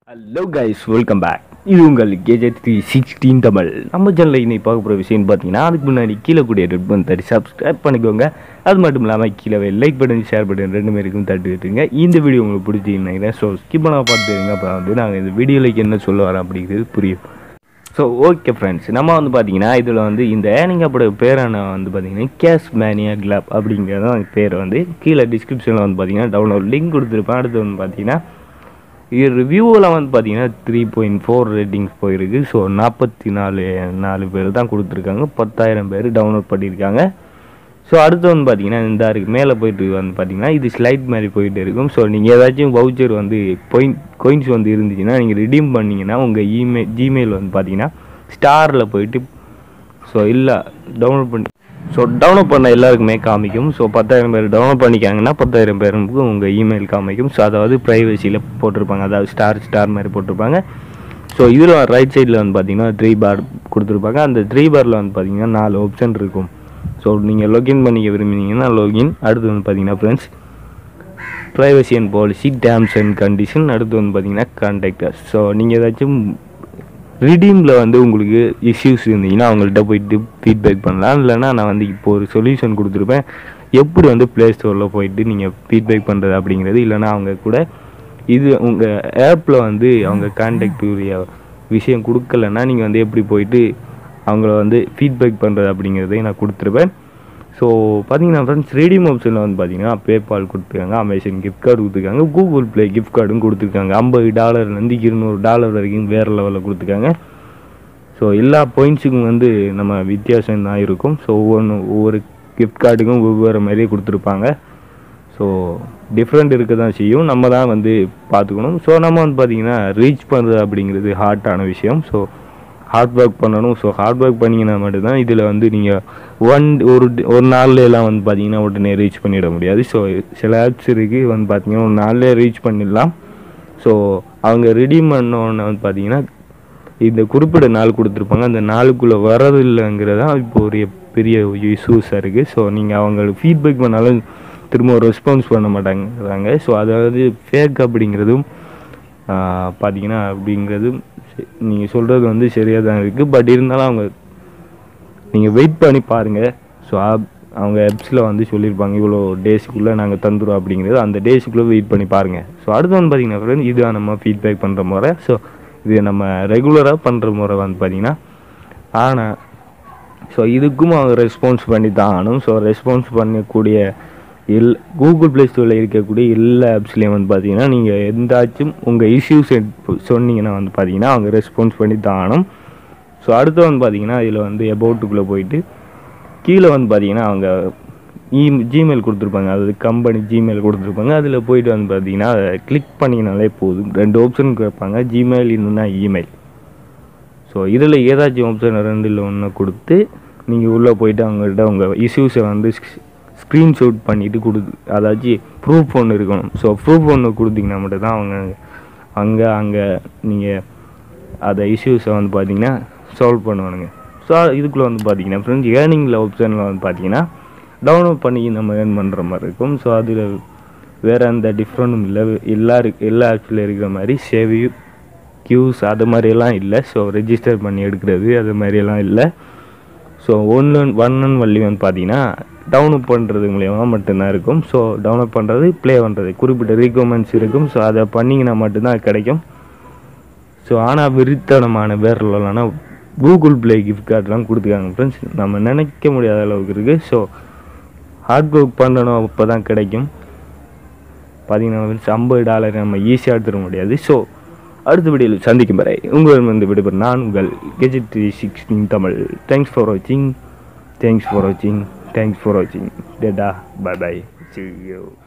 hello guys welcome back இது உங்கள் gadget three sixteen Tamil நம்ம சேனலில் இன்னைக்கு பார்க்க போகிற விஷயம் பார்த்தீங்கன்னா அதுக்கு முன்னாடி கீழே கூடிய ரெட் பட்டன் தட்டி சப்ஸ்கிரைப் பண்ணிக்கோங்க அது மட்டும் இல்லாமல் கீழே லைக் பட்டன் ஷேர் பட்டன் ரெண்டு பேருக்கும் தட்டி விட்டுருங்க இந்த வீடியோ உங்களுக்கு பிடிச்சிருந்தீங்கன்னா ஸோ ஸ்கிப் பண்ண பார்த்துருங்க அப்போ வந்து நாங்கள் இந்த வீடியோவில் என்ன சொல்ல வரோம் அப்படிங்கிறது புரியும் ஸோ ஓகே ஃப்ரெண்ட்ஸ் நம்ம வந்து பார்த்தீங்கன்னா இதில் வந்து இந்த ஏர்னிங் அப்போட பேரான வந்து பார்த்தீங்கன்னா கேஷ் மேனியா கிளப் அப்படிங்கிறது தான் பேர் வந்து கீழே டிஸ்கிரிப்ஷனில் வந்து பார்த்தீங்கன்னா டவுன்லோட் லிங்க் கொடுத்துருப்பேன் அடுத்து வந்து பார்த்தீங்கன்னா இது ரிவ்யூவில் வந்து பார்த்தீங்கன்னா த்ரீ பாயிண்ட் ஃபோர் ரேட்டிங்ஸ் போயிருக்கு ஸோ நாற்பத்தி நாலு நாலு பேர் தான் கொடுத்துருக்காங்க பத்தாயிரம் பேர் டவுன்லோட் பண்ணியிருக்காங்க ஸோ அடுத்து வந்து பார்த்தீங்கன்னா இந்த இருக்கு மேலே போயிட்டு வந்து பார்த்தீங்கன்னா இது ஸ்லைட் மாதிரி போயிட்டு இருக்கும் ஸோ நீங்கள் ஏதாச்சும் வவுச்சர் வந்து பாயிண்ட் coins வந்து இருந்துச்சுன்னா நீங்கள் ரிடீம் பண்ணீங்கன்னா உங்கள் இமெயில் ஜிமெயில் வந்து பார்த்தீங்கன்னா ஸ்டாரில் போயிட்டு ஸோ இல்லை டவுன்லோட் பண்ணி ஸோ டவுன்லோட் பண்ண எல்லாருக்குமே காமிக்கும் ஸோ பத்தாயிரம் பேர் டவுன்லோட் பண்ணிக்காங்கன்னா பத்தாயிரம் பேருக்கு உங்கள் இமெயில் காமிக்கும் ஸோ அதாவது ப்ரைவசியில் போட்டிருப்பாங்க அதாவது ஸ்டார் ஸ்டார் மாதிரி போட்டிருப்பாங்க ஸோ இதில் ரைட் சைடில் வந்து பார்த்தீங்கன்னா த்ரீ பார் கொடுத்துருப்பாங்க அந்த த்ரீ பாரில் வந்து பார்த்தீங்கன்னா நாலு ஆப்ஷன் இருக்கும் ஸோ நீங்கள் லொகின் பண்ணிக்க விரும்பினீங்கன்னா லொகின் அடுத்து வந்து பார்த்தீங்கன்னா friends privacy and policy terms and condition அடுத்து வந்து பார்த்தீங்கன்னா கான்டாக்டர்ஸ் ஸோ நீங்கள் ஏதாச்சும் ரிடீமில் வந்து உங்களுக்கு இஷ்யூஸ் இருந்தீங்கன்னா அவங்கள்ட்ட போயிட்டு ஃபீட்பேக் பண்ணலாம் இல்லைன்னா நான் வந்து இப்போ ஒரு சொல்யூஷன் கொடுத்துருப்பேன் எப்படி வந்து ப்ளே ஸ்டோரில் போயிட்டு நீங்கள் ஃபீட்பேக் பண்ணுறது அப்படிங்கிறது இல்லைன்னா அவங்க கூட இது உங்கள் ஆப்பில் வந்து அவங்க கான்டாக்ட் உரிய விஷயம் கொடுக்கலன்னா நீங்கள் வந்து எப்படி போயிட்டு அவங்கள வந்து ஃபீட்பேக் பண்ணுறது அப்படிங்கிறதையும் நான் கொடுத்துருப்பேன் ஸோ பார்த்தீங்கன்னா ஃப்ரெண்ட்ஸ் ரேடியம் ஆப்ஷனில் வந்து பார்த்தீங்கன்னா பேபால் கொடுத்துருக்காங்க அமேசான் கிஃப்ட் கார்டு கொடுத்துருக்காங்க கூகுள் ப்ளே கிஃப்ட் கார்டும் கொடுத்துருக்காங்க ஐம்பது டாலர்லேருந்து இருநூறு டாலர் வரைக்கும் வேறு லெவலில் கொடுத்துருக்காங்க ஸோ எல்லா பாயிண்ட்ஸுக்கும் வந்து நம்ம வித்தியாசம் தான் இருக்கும் ஸோ ஒவ்வொன்று ஒவ்வொரு கிஃப்ட் கார்டுக்கும் ஒவ்வொரு மாதிரியே கொடுத்துருப்பாங்க ஸோ டிஃப்ரெண்ட் இருக்க தான் செய்யும் நம்ம தான் வந்து பார்த்துக்கணும் ஸோ நம்ம வந்து பார்த்திங்கன்னா ரீச் பண்ணுறது அப்படிங்கிறது ஹார்ட்டான விஷயம் ஸோ ஹார்ட் ஒர்க் பண்ணணும் ஸோ ஹார்ட் ஒர்க் பண்ணிங்கன்னா மட்டும்தான் இதில் வந்து நீங்கள் ஒன் ஒரு ஒரு நாள்ல எல்லாம் வந்து பார்த்தீங்கன்னா உடனே ரீச் பண்ணிட முடியாது ஸோ சில ஆப்ஸ் இருக்குது வந்து பார்த்தீங்கன்னா ஒரு நாள்லேயே ரீச் பண்ணிடலாம் ஸோ அவங்க ரெடீம் பண்ணோன்னு வந்து பார்த்தீங்கன்னா இந்த குறிப்பிட்ட நாள் கொடுத்துருப்பாங்க அந்த நாளுக்குள்ளே வரது இல்லைங்கிறதா இப்போ ஒரு பெரிய இஷ்யூஸாக இருக்குது ஸோ நீங்கள் அவங்களுக்கு ஃபீட்பேக் பண்ணாலும் திரும்ப ரெஸ்பான்ஸ் பண்ண மாட்டாங்கிறாங்க ஸோ அதாவது ஃபேக் அப்படிங்கிறதும் ஆஹ், பார்த்தீங்கன்னா அப்படிங்கிறதும் நீங்கள் சொல்கிறது வந்து சரியாக தான் இருக்குது பட் இருந்தாலும் அவங்க நீங்கள் வெயிட் பண்ணி பாருங்கள் ஸோ அவங்க ஆப்ஸில் வந்து சொல்லியிருப்பாங்க இவ்வளோ டேஸுக்குள்ளே நாங்கள் தந்துடுவோம் அப்படிங்கிறது அந்த டேஸுக்குள்ளே வெயிட் பண்ணி பாருங்கள் ஸோ அடுத்து வந்து பார்த்தீங்கன்னா friends, இதுதான் நம்ம ஃபீட்பேக் பண்ணுற முறை ஸோ இது நம்ம ரெகுலராக பண்ணுற முறை வந்து பார்த்தீங்கன்னா ஆனால் ஸோ இதுக்கும் அவங்க ரெஸ்பான்ஸ் பண்ணி தான் ஆகணும் ஸோ ரெஸ்பான்ஸ் பண்ணக்கூடிய எல் கூகுள் ப்ளே ஸ்டோரில் இருக்கக்கூடிய எல்லா ஆப்ஸ்லேயும் வந்து பார்த்தீங்கன்னா நீங்கள் எந்தாச்சும் உங்கள் இஷ்யூஸ் சொன்னீங்கன்னா வந்து பார்த்தீங்கன்னா அவங்க ரெஸ்பான்ஸ் பண்ணி தான் ஆகணும் ஸோ அடுத்து வந்து பார்த்தீங்கன்னா இதில் வந்து எபவுட்டுக்குள்ளே போயிட்டு கீழே வந்து பார்த்தீங்கன்னா அவங்க இ ஜிமெயில் கொடுத்துருப்பாங்க அதாவது கம்பெனி ஜிமெயில் கொடுத்துருப்பாங்க அதில் போயிட்டு வந்து பார்த்தீங்கன்னா கிளிக் பண்ணிங்கனாலே போதும் ரெண்டு ஆப்ஷன் கேட்பாங்க ஜிமெயில் இல்லைன்னா இமெயில் ஸோ இதில் ஏதாச்சும் ஆப்ஷன் ரெண்டில் ஒன்று கொடுத்து நீங்கள் உள்ளே போயிட்டு அவங்கள்ட்ட உங்கள் இஷ்யூஸை வந்து ஸ்க்ரீன்ஷாட் பண்ணிவிட்டு கொடு அதாச்சும் ப்ரூஃப் ஒன்று இருக்கணும் ஸோ ப்ரூஃப் ஒன்று கொடுத்தீங்கன்னா மட்டும்தான் அவங்க அங்கே அங்கே நீங்கள் அதை இஷ்யூஸை வந்து பார்த்தீங்கன்னா சால்வ் பண்ணுவானுங்க ஸோ இதுக்குள்ளே வந்து பார்த்தீங்கன்னா ஃப்ரெண்ட்ஸ் ஏர்னிங்கில் ஆப்ஷனில் வந்து பார்த்தீங்கன்னா டவுன்லோட் பண்ணி நம்ம ஏர்ன் பண்ணுற மாதிரி இருக்கும் ஸோ அதில் வேறு எந்த டிஃப்ரெண்ட்டும் இல்லை எல்லா இருக்கு எல்லா ஆப்ஸில் இருக்கிற மாதிரி சேவியூ கியூஸ் அது மாதிரியெல்லாம் இல்லை ஸோ ரெஜிஸ்டர் பண்ணி எடுக்கிறது அது மாதிரியெல்லாம் இல்லை ஸோ ஒன்று ஒன் ஒன் வள்ளி வந்து பார்த்தீங்கன்னா டவுன்லோட் பண்ணுறது மூலியமா மட்டும்தான் இருக்கும் ஸோ டவுன்லோட் பண்ணுறது ப்ளே பண்ணுறது குறிப்பிட்ட ரீக்வமெண்ட்ஸ் இருக்கும் ஸோ அதை பண்ணிங்கன்னா மட்டும்தான் அது கிடைக்கும் ஸோ ஆனால் விரித்தனமான வேறு இல்லைனா கூகுள் ப்ளே கிஃப்ட் கார்டெலாம் கொடுத்துருக்காங்க ஃப்ரெண்ட்ஸ் நம்ம நினைக்க முடியாத அளவுக்கு இருக்குது ஸோ ஹார்ட் ஒர்க் பண்ணணும் அப்போ தான் கிடைக்கும் பார்த்தீங்கன்னா ஃப்ரெண்ட்ஸ் ஐம்பது டாலர் நம்ம ஈஸியாக எடுத்துட முடியாது ஸோ அடுத்த வீடியோவில் சந்திக்கும் வரை உங்களிடம் வந்து விடுபெறும் நான் உங்கள் gazette three sixteen Tamil thanks for வாட்சிங் தேங்க்ஸ் ஃபார் வாட்சிங் தேங்க்ஸ் ஃபார் வாட்சிங் data by by see you